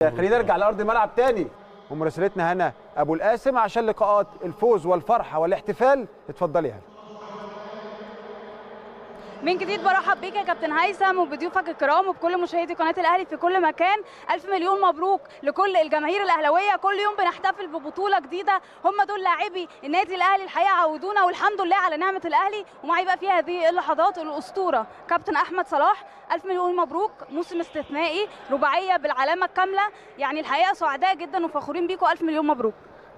خلينا نرجع لارض الملعب تاني ومراسلتنا هنا ابو القاسم عشان لقاءات الفوز والفرحه والاحتفال اتفضلي يا هنا من جديد برحب بيك يا كابتن هيثم وبضيوفك الكرام وبكل مشاهدي قناه الاهلي في كل مكان الف مليون مبروك لكل الجماهير الاهلاويه كل يوم بنحتفل ببطوله جديده هم دول لاعبي النادي الاهلي الحقيقه عودونا والحمد لله على نعمه الاهلي ومعي بقى في هذه اللحظات الاسطوره كابتن احمد صلاح الف مليون مبروك موسم استثنائي رباعيه بالعلامه الكامله يعني الحقيقه سعداء جدا وفخورين بيكم الف مليون مبروك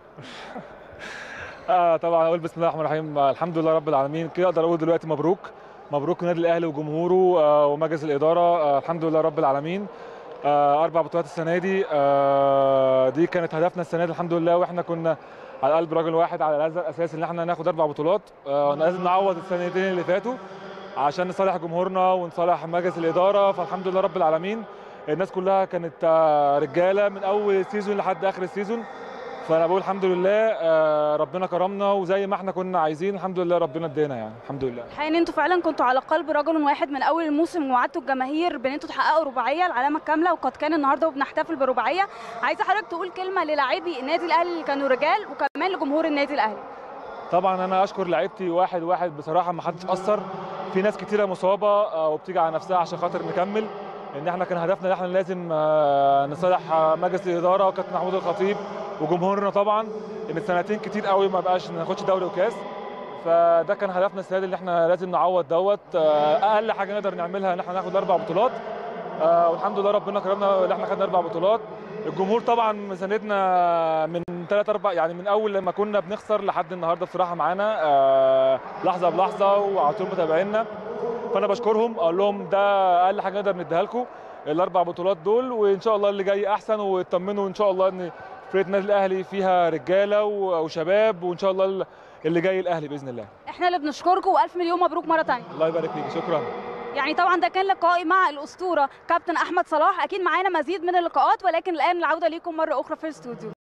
آه طبعا اقول بسم الله الرحمن الرحيم آه، الحمد لله رب العالمين كده اقدر اقول دلوقتي مبروك مبروك النادي الاهلي وجمهوره آه ومجلس الاداره آه الحمد لله رب العالمين آه اربع بطولات السنه دي آه دي كانت هدفنا السنه دي الحمد لله واحنا كنا على قلب راجل واحد على هذا الاساس ان احنا ناخد اربع بطولات آه لازم نعوض السنتين اللي فاتوا عشان نصالح جمهورنا ونصالح مجلس الاداره فالحمد لله رب العالمين الناس كلها كانت آه رجاله من اول السيزون لحد اخر السيزون فانا بقول الحمد لله آه، ربنا كرمنا وزي ما احنا كنا عايزين الحمد لله ربنا ادينا يعني الحمد لله الحقيقه ان انتوا فعلا كنتوا على قلب رجل واحد من اول الموسم وعدتوا الجماهير بان انتوا تحققوا رباعيه العلامه الكامله وقد كان النهارده وبنحتفل برباعيه عايزه حضرتك تقول كلمه للاعبي النادي الاهلي اللي كانوا رجال وكمان لجمهور النادي الاهلي طبعا انا اشكر لعيبتي واحد واحد بصراحه ما حدش قصر في ناس كتيره مصابه آه، وبتيجي على نفسها عشان خاطر نكمل ان احنا كان هدفنا ان احنا لازم آه، نصالح آه، مجلس الاداره وكابتن محمود الخطيب وجمهورنا طبعا ان سنتين كتير قوي ما بقاش ناخدش دوري وكاس فده كان هدفنا السنه دي اللي احنا لازم نعوض دوت آه، اقل حاجه نقدر نعملها ان احنا ناخد اربع بطولات آه، والحمد لله ربنا كرمنا ان احنا خدنا اربع بطولات الجمهور طبعا مساندنا من ثلاث اربع يعني من اول لما كنا بنخسر لحد النهارده بصراحه معانا آه، لحظه بلحظه وعلى طول متابعينا فانا بشكرهم اقول لهم ده اقل حاجه نقدر نديها لكم الاربع بطولات دول وان شاء الله اللي جاي احسن واطمنوا ان شاء الله ان فرقه النادي الاهلي فيها رجاله و- وشباب وان شاء الله اللي جاي الاهلي باذن الله احنا اللي بنشكركم والف مليون مبروك مره ثانيه الله يبارك فيك شكرا يعني طبعا ده كان لقائي مع الاسطوره كابتن احمد صلاح اكيد معانا مزيد من اللقاءات ولكن الان العوده ليكم مره اخرى في الاستوديو